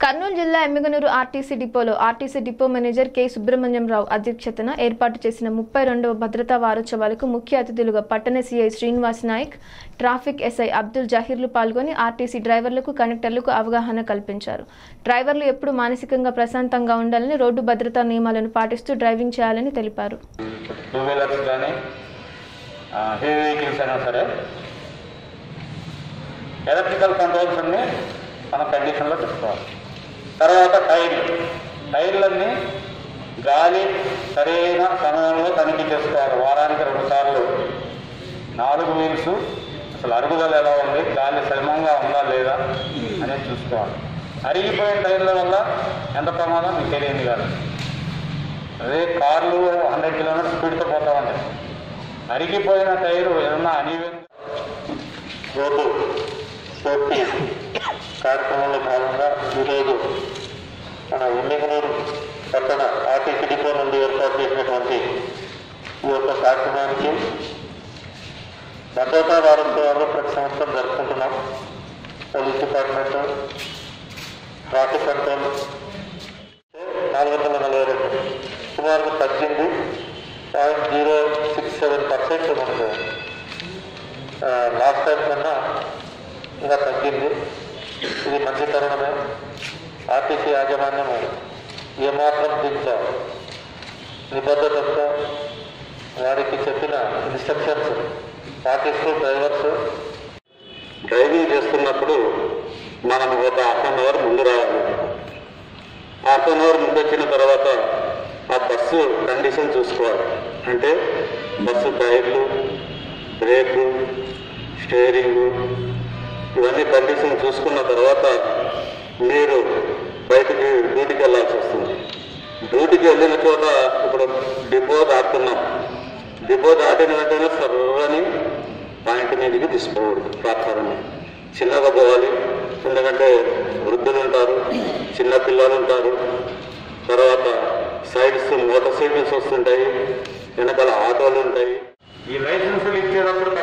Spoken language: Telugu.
కర్నూలు జిల్లా ఎమ్మిగనూరు ఆర్టీసీ డిపోలో RTC depot manager K Subrahmanyam Rao అధ్యక్షతన ఏర్పాటు చేసిన ముప్పై రెండవ భద్రతా వారోత్సవాలకు ముఖ్య అతిథులుగా పట్టణ CI Srinivas Nayak traffic SI Abdul జహీర్లు పాల్గొని ఆర్టీసీ డ్రైవర్లకు కండక్టర్లకు అవగాహన కల్పించారు డ్రైవర్లు ఎప్పుడు మానసికంగా ప్రశాంతంగా ఉండాలని రోడ్డు భద్రతా నియమాలను పాటిస్తూ డ్రైవింగ్ చేయాలని తెలిపారు టూ వీలర్స్ కానీ హెవీ వెహికల్స్ అయినా సరే ఎలక్ట్రికల్ కంట్రోల్స్ అన్ని మన కండిషన్లో పెట్టుకోవాలి తర్వాత టైర్లు టైర్లన్నీ గాలి సరైన సమయంలో తనిఖీ చేసుకోవాలి వారానికి రెండు సార్లు నాలుగు వీల్స్ అసలు అరుగుదల ఎలా ఉంది గాలి సమంగా ఉందా లేదా అనేది చూసుకోవాలి అరిగిపోయిన టైర్ల వల్ల ఎంత ప్రమాదం మీకు తెలియదు కాదు అదే కార్లు హండ్రెడ్ కిలోమీటర్ స్పీడ్తో పోతా ఉంటాయి అరిగిపోయిన టైరు ఏదన్నా అనివెన్ రోడ్డు సేఫ్టీ కార్యక్రమంలో భాగంగా ఈరోజు మన ఎమ్మిగనూరు పట్టణ ఆర్టీసీ డిపో నుండి ఏర్పాటు చేసినటువంటి ఈ యొక్క కార్యక్రమానికి భద్రతా వారోత్సవాలు ప్రతి సంవత్సరం జరుపుకుంటున్నాం పోలీస్ డిపార్ట్మెంట్ ట్రాఫిక్ కంట్రోల్ నాలుగు వందల నలభై రెండు సుమారు తగ్గింది point zero six seven percent మనకు లాస్ట్ టైం కన్నా ఇంకా తగ్గింది ఇది మంచి తరుణమే ఆర్టీసీ యాజమాన్యం ఏమాత్రం దీంట్లో నిబద్ధతతో వారికి చెప్పిన ఇన్స్ట్రక్షన్స్ పాటిస్తూ డ్రైవర్స్ డ్రైవింగ్ చేస్తున్నప్పుడు మనం ఒక హాఫ్ అన్ అవర్ ముందు రావాలి హాఫ్ అన్ అవర్ ముందు వచ్చిన తర్వాత ఆ బస్సు కండిషన్ చూసుకోవాలి అంటే బస్సు టైర్లు బ్రేకు స్టీరింగు ఇవన్నీ కండిషన్ చూసుకున్న తర్వాత మీరు బయటికి డ్యూటీకి వెళ్ళాల్సి వస్తుంది డ్యూటీకి వెళ్ళిన చోట ఇప్పుడు డిపో దాటుతున్నాం డిపో దాటిన వెంటనే సర్వని పాయింట్ మీదకి తీసుకోకూడదు ప్లాట్ఫారం మీద. చిన్నగా పోవాలి ఎందుకంటే వృద్ధులు ఉంటారు చిన్న పిల్లలు ఉంటారు తర్వాత సైడ్స్ మోటార్ సైకిల్స్ వస్తుంటాయి వెనకాల ఆటోలు ఉంటాయి ఈ లైసెన్సులు ఇచ్చేటప్పుడు